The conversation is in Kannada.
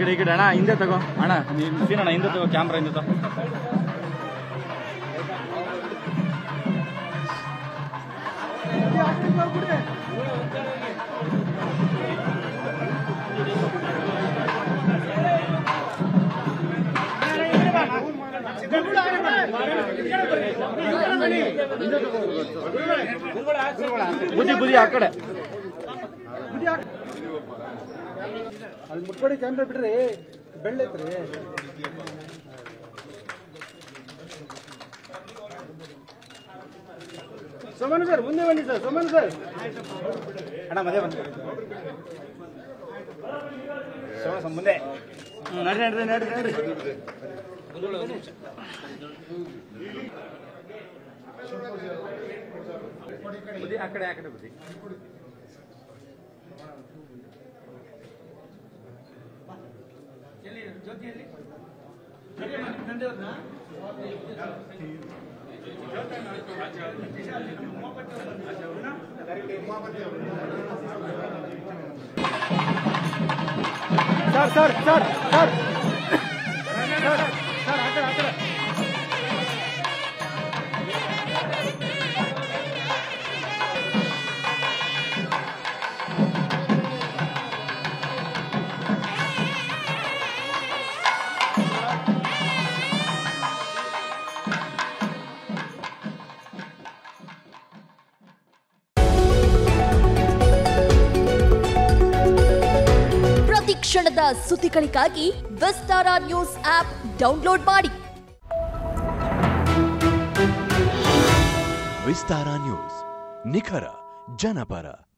ಕಡೆ ಈ ಕಡೆ ಅಣ್ಣ ಹಿಂದೆ ತಗೋ ಅಣ್ಣ ನೀನ್ ಸೀನ್ ಅಣ್ಣ ಹಿಂದೆ ತಗೋ ಕ್ಯಾಮ್ರಾ ಹಿಂದೆ ತಗೋ ಬುದ್ಧಿ ಬುದ್ಧಿ ಆ ಕಡೆ ಅಲ್ಲಿ ಮುಟ್ಬೇಡಿ ಕ್ಯಾಮ್ರಾ ಬಿಡ್ರಿ ಬೆಳ್ಳೈತ್ರಿ ಸೋಮನ್ ಸರ್ ಮುಂದೆ ಬನ್ನಿ ಸರ್ ಸೋಮನ್ ಸರ್ ಅಣ್ಣ ಮದೇ ಬಂದು ಸೋಮನ್ ಮುಂದೆ ಹ್ಮ್, ನಡ್ರಿ ನಡ್ರಿ ನಡ್ರಿ ನಡ್ರಿ ಬುದ್ಧಿ ಆ ಕಡೆ ಆ ಕಡೆ ಬುದ್ಧಿ sir sir sir sir sir sir ಆ ಕಡೆ ಆ ಕಡೆ ಪ್ರತಿ ಕ್ಷಣದ ಸುದ್ದಿಗಳಿಗಾಗಿ ವಿಸ್ತಾರ ನ್ಯೂಸ್ ಆಪ್ ಡೌನ್ಲೋಡ್ ಮಾಡಿ ವಿಸ್ತಾರ ನ್ಯೂಸ್ ನಿಖರ ಜನಪರ